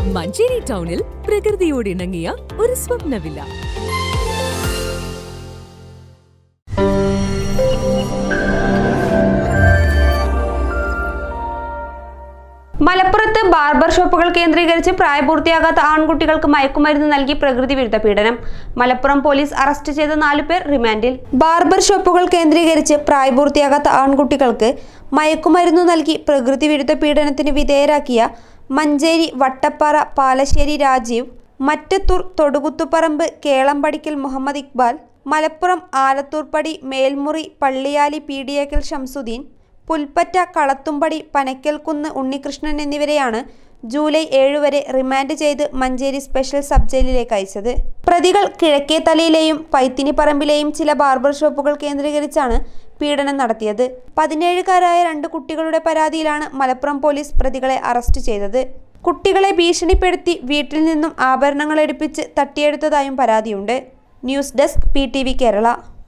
മഞ്ചേരി ടൗണിൽ പ്രകൃതിയോട് ഇണങ്ങിയ ഒരു സ്വപ്ന വില്ല മലപ്പുറത്ത് ബാർബർ ഷോപ്പുകൾ കേന്ദ്രീകരിച്ച് പ്രായപൂർത്തിയാകാത്ത ആൺകുട്ടികൾക്ക് മയക്കുമരുന്ന് നൽകി പ്രകൃതി വിരുദ്ധ പീഡനം മലപ്പുറം പോലീസ് അറസ്റ്റ് ചെയ്ത നാലുപേർ റിമാൻഡിൽ ബാർബർ ഷോപ്പുകൾ കേന്ദ്രീകരിച്ച് പ്രായപൂർത്തിയാകാത്ത ആൺകുട്ടികൾക്ക് മയക്കുമരുന്ന് നൽകി പ്രകൃതി വിരുദ്ധ പീഡനത്തിന് വിധേയരാക്കിയ മഞ്ചേരി വട്ടപ്പാറ പാലശ്ശേരി രാജീവ് മറ്റത്തൂർ തൊടുകുത്തുപറമ്പ് കേളമ്പടിക്കൽ മുഹമ്മദ് ഇക്ബാൽ മലപ്പുറം ആലത്തൂർപ്പടി മേൽമുറി പള്ളിയാലി പീഡിയേക്കൽ ഷംസുദ്ദീൻ പുൽപ്പറ്റ കളത്തുംപടി പനക്കൽക്കുന്ന് ഉണ്ണികൃഷ്ണൻ എന്നിവരെയാണ് ജൂലൈ ഏഴ് വരെ റിമാൻഡ് ചെയ്ത് മഞ്ചേരി സ്പെഷ്യൽ സബ് ജയിലിലേക്ക് അയച്ചത് പ്രതികൾ കിഴക്കേത്തലയിലെയും പൈത്തിനിപ്പറമ്പിലെയും ചില ബാർബർ ഷോപ്പുകൾ കേന്ദ്രീകരിച്ചാണ് പീഡനം നടത്തിയത് പതിനേഴുകാരായ രണ്ട് കുട്ടികളുടെ പരാതിയിലാണ് മലപ്പുറം പോലീസ് പ്രതികളെ അറസ്റ്റ് ചെയ്തത് കുട്ടികളെ ഭീഷണിപ്പെടുത്തി വീട്ടിൽ നിന്നും ആഭരണങ്ങൾ എടുപ്പിച്ച് തട്ടിയെടുത്തതായും പരാതിയുണ്ട് ന്യൂസ് ഡെസ്ക് പി കേരള